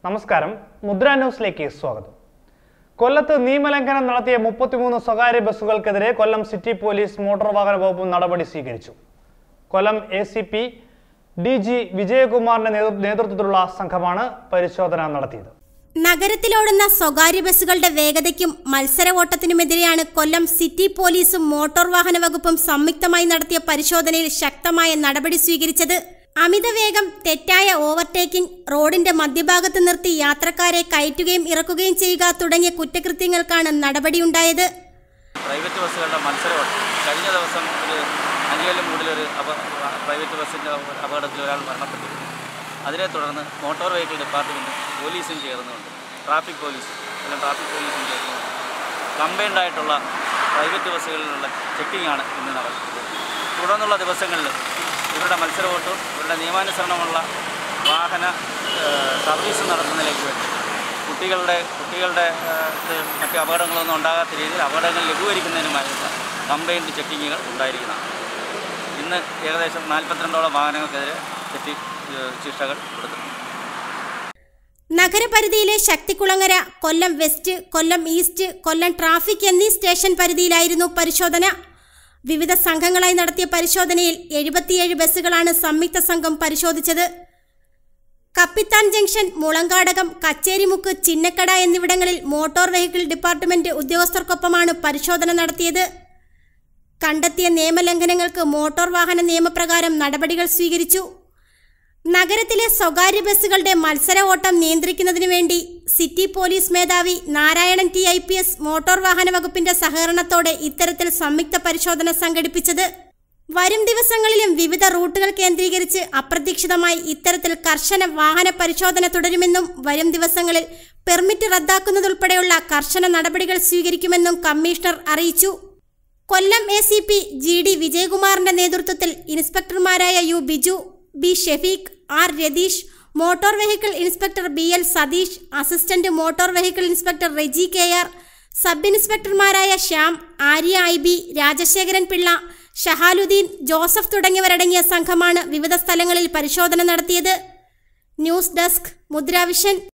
നമസ്കാരം മുദ്ര ന്യൂസിലേക്ക് സ്വാഗതം കൊല്ലത്ത് നിയമലംഘനം നടത്തിയ മുപ്പത്തിമൂന്ന് സ്വകാര്യ ബസ്സുകൾക്കെതിരെ കൊല്ലം സിറ്റി പോലീസ് മോട്ടോർ വാഹന വകുപ്പ് നടപടി സ്വീകരിച്ചു Kollam A C P D G വിജയകുമാറിന്റെ നേതൃ- നേതൃത്വത്തിലുള്ള സംഘമാണ് പരിശോധന നടത്തിയത് നഗരത്തിലോടുന്ന സ്വകാര്യ ബസ്സുകളുടെ വേഗതയ്ക്കും മത്സര ഓട്ടത്തിനുമെതിരെയാണ് കൊല്ലം സിറ്റി പോലീസും മോട്ടോർ വാഹന വകുപ്പും സംയുക്തമായി നടത്തിയ പരിശോധനയിൽ ശക്തമായ നടപടി സ്വീകരിച്ചത് അമിതവേഗം തെറ്റായ ഓവർടേക്കിംഗ് റോഡിന്റെ മധ്യഭാഗത്ത് നിർത്തി യാത്രക്കാരെ കയറ്റുകയും ഇറക്കുകയും ചെയ്യുക തുടങ്ങിയ കുറ്റകൃത്യങ്ങൾക്കാണ് നടപടിയുണ്ടായത് പ്രൈവറ്റ് ബസ്സുകളുടെ മത്സരമാണ് കഴിഞ്ഞ ദിവസം ഒരു അഞ്ചുകൊല്ലം മൂടിലൊരു അപ പ്രൈവറ്റ് ബസ്സിൻ്റെ അപകടത്തിൽ ഒരാൾ മരണപ്പെട്ടു അതിനെ തുടർന്ന് മോട്ടോർ വെഹിക്കിൾ ഡിപ്പാർട്ട്മെൻറ്റ് പോലീസും ചേർന്നുകൊണ്ട് ട്രാഫിക് പോലീസ് അല്ലെങ്കിൽ ട്രാഫിക് പോലീസും ചേർന്നുകൊണ്ട് കമ്പൈൻഡ് ആയിട്ടുള്ള പ്രൈവറ്റ് ബസ്സുകളിലുള്ള ചെക്കിങ്ങാണ് ഇന്ന് നടക്കുന്നത് തുടർന്നുള്ള ദിവസങ്ങളിൽ ഇവരുടെ മത്സര വോട്ടും ഇവരുടെ നിയമാനുസരണമുള്ള വാഹന ഏഹ്, സർവീസ് നടത്തുന്നതിലേക്ക് വേണ്ടി കുട്ടികളുടെ കുട്ടികളുടെ ഏഹ്, ഇത് മറ്റ് അപകടങ്ങളൊന്നും ഉണ്ടാകാത്ത രീതിയിൽ അപകടങ്ങൾ ലഘൂകരിക്കുന്നതിനുമായുള്ള കമ്പൈൻഡ് ചെക്കിങ്ങുകൾ ഉണ്ടായിരിക്കുന്നതാണ് ഇന്ന് ഏകദേശം നാൽപ്പത്തിരണ്ടോളം വാഹനങ്ങൾക്കെതിരെ തെറ്റി ഏഹ്, ശിക്ഷകൾ കൊടുത്തിട്ടുണ്ട് നഗരപരിധിയിലെ Sakthikulangara Kollam west Kollam east Kollam traffic എന്നീ സ്റ്റേഷൻ പരിധിയിലായിരുന്നു പരിശോധന വിവിധ സംഘങ്ങളായി നടത്തിയ പരിശോധനയിൽ എഴുപത്തിയേഴ് ബസ്സുകളാണ് സംയുക്ത സംഘം പരിശോധിച്ചത് കപ്പിത്താൻ ജംഗ്ഷൻ മുളങ്കാടകം കച്ചേരിമുക്ക് ചിന്നക്കട എന്നിവിടങ്ങളിൽ മോട്ടോർ വെഹിക്കിൾ ഡിപ്പാർട്ട്മെന്റ് ഉദ്യോഗസ്ഥർക്കൊപ്പമാണ് പരിശോധന നടത്തിയത് കണ്ടെത്തിയ നിയമലംഘനങ്ങൾക്ക് മോട്ടോർ വാഹന നിയമപ്രകാരം നടപടികൾ സ്വീകരിച്ചു നഗരത്തിലെ സ്വകാര്യ ബസ്സുകളുടെ മത്സര ഓട്ടം നിയന്ത്രിക്കുന്നതിനു വേണ്ടി സിറ്റി പോലീസ് മേധാവി Narayanan T I P S motor വാഹന വകുപ്പിന്റെ സഹകരണത്തോടെ ഇത്തരത്തിൽ സംയുക്ത പരിശോധന സംഘടിപ്പിച്ചത് വരും ദിവസങ്ങളിലും വിവിധ റൂട്ടുകൾ കേന്ദ്രീകരിച്ച് അപ്രതീക്ഷിതമായി ഇത്തരത്തിൽ കർശന വാഹന പരിശോധന തുടരുമെന്നും വരും ദിവസങ്ങളിൽ പെർമിറ്റ് റദ്ദാക്കുന്നതുൾപ്പെടെയുള്ള കർശന നടപടികൾ സ്വീകരിക്കുമെന്നും കമ്മീഷണർ അറിയിച്ചു Kollam A C P G D വിജയകുമാറിന്റെ നേതൃത്വത്തിൽ ഇൻസ്പെക്ടർമാരായ U Biju B Shefeek R Ratheesh motor vehicle inspector B L Satheesh assistant motor vehicle inspector Reji K R sub ഇൻസ്പെക്ടർമാരായ ശ്യാം ആര്യ ഐ ബി രാജശേഖരൻ പിള്ള ഷഹാലുദ്ദീൻ ജോസഫ് തുടങ്ങിയവരടങ്ങിയ സംഘമാണ് വിവിധ സ്ഥലങ്ങളിൽ പരിശോധന നടത്തിയത് ന്യൂസ് ഡെസ്ക് മുദ്രാവിഷൻ